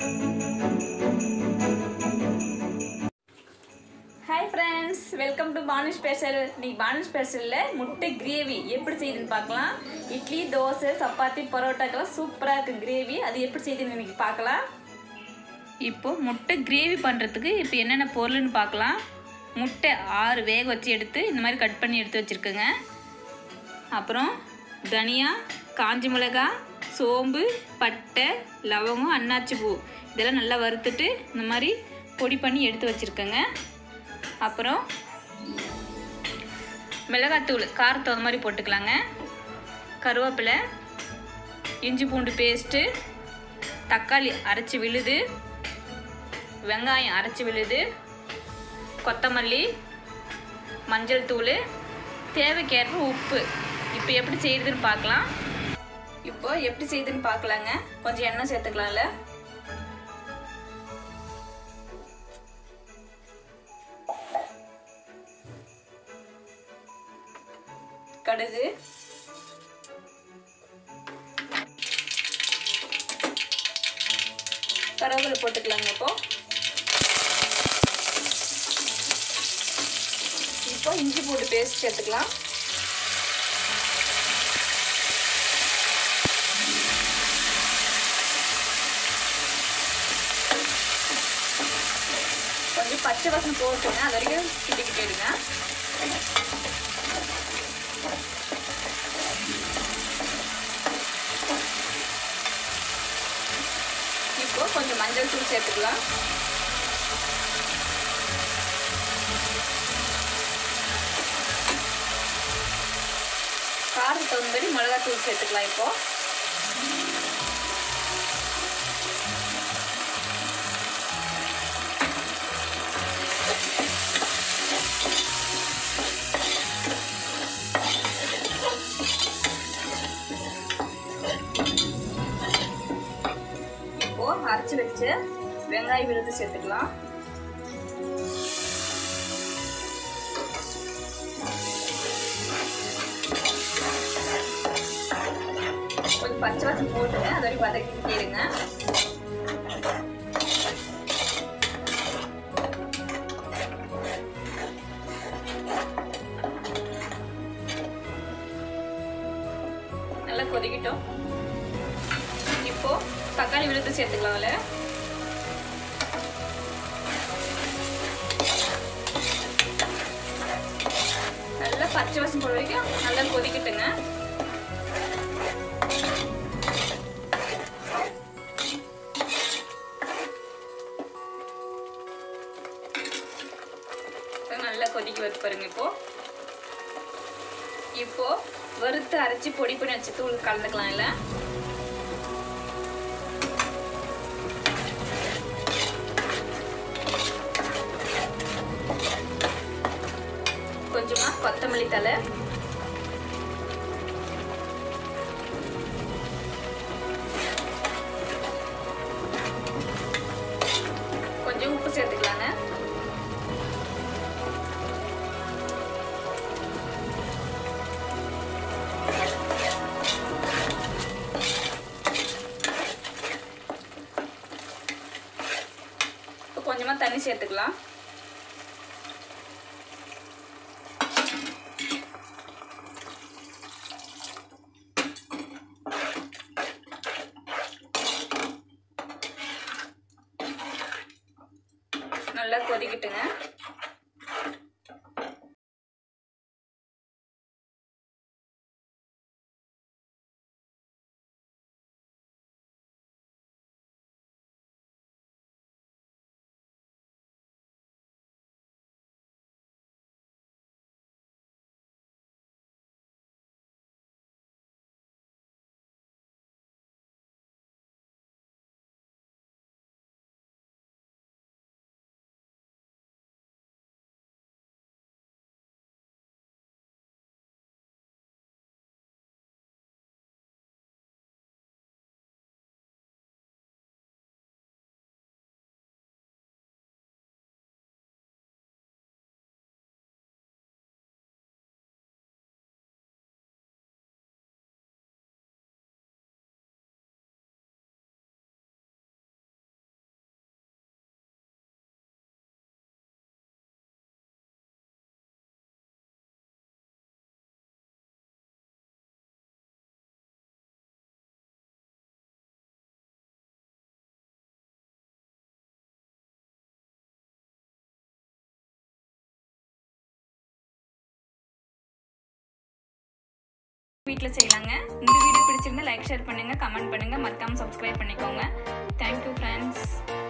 hi friends welcome to Bhanu special இன்னைக்கு பானு ஸ்பெஷலில் முட்டை gravy எப்படி செய்யுதுன்னு பார்க்கலாம் இட்லி தோசை சப்பாத்தி பரோட்டாக்கெல்லாம் சூப்பராக இருக்குது கிரேவி அது எப்படி செய்யுதுன்னு இன்னைக்கு பார்க்கலாம் இப்போ முட்டை கிரேவி பண்ணுறதுக்கு இப்போ என்னென்ன பொருள்னு பார்க்கலாம் முட்டை ஆறு வேக வச்சு எடுத்து இந்த மாதிரி கட் பண்ணி எடுத்து வச்சுருக்கேங்க அப்புறம் தனியா காஞ்சி மிளகாய் சோம்பு பட்டை லவங்கம் அன்னாச்சி பூ இதெல்லாம் நல்லா வறுத்துட்டு இந்த மாதிரி பொடி பண்ணி எடுத்து வச்சுருக்கேங்க அப்புறம் மிளகாத்தூள் காரத்தை அந்த மாதிரி போட்டுக்கலாங்க கருவேப்பிலை இஞ்சி பூண்டு பேஸ்ட்டு தக்காளி அரைச்சி விழுது வெங்காயம் அரைச்சி விழுது கொத்தமல்லி மஞ்சள் தூள் தேவைக்கேற்ப உப்பு இப்போ எப்படி செய்யுதுன்னு பார்க்கலாம் இப்போ எப்படி செய்யுதுன்னு பார்க்கலாங்க கொஞ்சம் எண்ணெய் சேர்த்துக்கலாம்ல கடுகு கருவேப்பிலை போட்டுக்கலாங்க இப்போ இப்போ இஞ்சி பூண்டு பேஸ்ட் சேர்த்துக்கலாம் கொஞ்சம் பச்சை வாசனை போட்டுங்க அது வரைக்கும் கிட்டிக்கிட்டே இருங்க இப்போ கொஞ்சம் மஞ்சள் தூள் சேர்த்துக்கலாம் காரத்துக்கு தகுந்தபடி மிளகாத்தூள் சேர்த்துக்கலாம் இப்போ இப்போ அரைச்சி வச்ச வெங்காய விழுது சேர்த்துக்கலாம் கொஞ்சம் பச்சை வாசம் போட்டுங்க அது வரைக்கும் வதக்கிட்டே இருங்க நல்லா கொதிக்கிட்டோம் இப்போ தக்காளி விழுத்து சேர்த்துக்கலாம் அதில் நல்லா பச்சை வாசம் போட வரைக்கும் நல்லா கொதிக்கட்டுங்க நல்லா கொதிக்க வச்சு பாருங்க இப்போ இப்போ வறுத்து அரைச்சி பொடி பண்ணி வச்சு தூள் கலந்துக்கலாம் இல்லை கொஞ்சமா கொத்தமல்லி தலை கொஞ்சம் உப்பு சேர்த்துக்கலாங்க இப்போ கொஞ்சமா தண்ணி சேர்த்துக்கலாம் நல்லா கொதிக்கட்டுங்க வீட்டில் செய்யலாங்க இந்த வீடியோ பிடிச்சிருந்தா லைக் ஷேர் பண்ணுங்கள் கமெண்ட் பண்ணுங்கள் மறக்காமல் சப்ஸ்கிரைப் பண்ணிக்கோங்க தேங்க்யூ ஃப்ரெண்ட்ஸ்